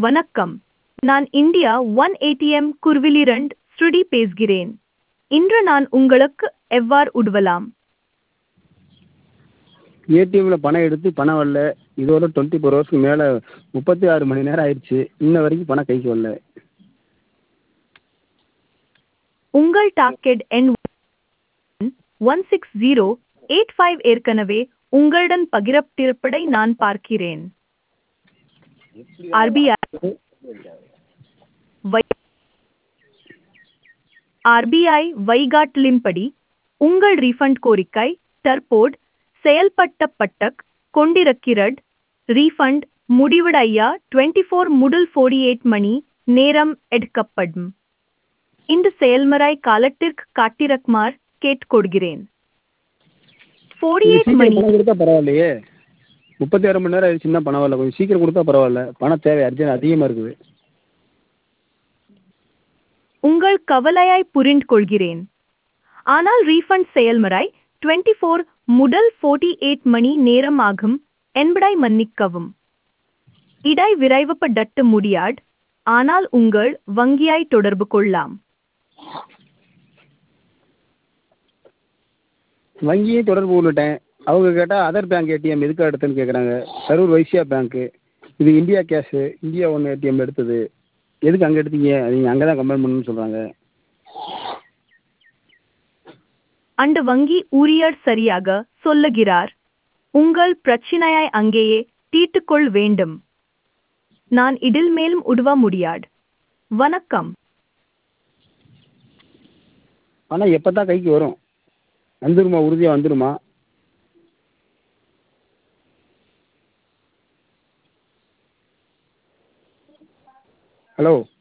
வணக்கம் நான் India one ATM குர்விலிரண்ட் ஸ்ருதி பேசுகிறேன் இன்று நான் உங்களுக்கு எவ்வாறு உதவலாம் ஏடிஎம்மில் பணம் எடுத்து பணம் வரல இதோட டுவெண்ட்டி ஃபோர் ஹவர்ஸ்க்கு மேலே முப்பத்தி ஆறு மணி நேரம் ஆயிடுச்சு இன்ன வரைக்கும் பணம் கைக்கு வரல உங்கள் டாக்கெட் எண் one six zero eight five ஏற்கனவே உங்களுடன் பகிரப்பட்டிருப்பதை நான் பார்க்கிறேன் ஆர்பிஐ வை- ஆர்பிஐ வழிகாட்டலின்படி உங்கள் ரீஃபண்ட் கோரிக்கை தற்போது செயல்பட்டப்பட்ட கொண்டிருக்கிறது ரீஃபண்ட் முடிவடைய டுவெண்ட்டி ஃபோர் முதல் ஃபோர்டி எயிட் மணி நேரம் எடுக்கப்படும் இந்த செயல்முறை காலத்திற்கு காட்டிரக்குமாறு கேட்டுக்கொள்கிறேன் ஃபோர்டி கொஞ்சம் எயிட் சீக்கிரம் மணி பணம் கொடுத்தா பரவாயில்லையே முப்பத்தி ஆறு மணி நேரம் ஆயிடுச்சுன்னா பணம் வரல கொஞ்சம் சீக்கிரம் கொடுத்தா பரவாயில்ல பணம் தேவை அர்ஜென்ட் அதிகமாக இருக்குது உங்கள் கவலையை புரிந்து கொள்கிறேன் ஆனால் ரீஃபண்ட் செயல்முறை டுவெண்ட்டி ஃபோர் முதல் ஃபோர்ட்டி எயிட் மணி நேரம் ஆகும் என்பதை மன்னிக்கவும் இடை விரைவுபடுத்த முடியாது ஆனால் உங்கள் வங்கியை தொடர்பு கொள்ளலாம் வங்கியும் தொடர்பு கொண்டுட்டேன் அவங்க கேட்டால் அதர் பேங்க் ஏடிஎம் எதுக்கு எடுத்தேன்னு கேட்குறாங்க கரூர் வைசியா பேங்க்கு இது India cash India one ATM எடுத்தது எதுக்கு அங்கே எடுத்தீங்க நீங்கள் அங்கே தான் கம்ப்ளைண்ட் பண்ணணும்னு சொல்கிறாங்க அந்த வங்கி ஊழியர் சரியாக சொல்லுகிறார் உங்கள் பிரச்சினையை அங்கேயே தீர்த்துக்கொள் வேண்டும் நான் இதில் மேலும் உதவ முடியாது வணக்கம் ஆனால் எப்போ தான் கைக்கு வரும் வந்துருமா உறுதியாக வந்துருமா ஹலோ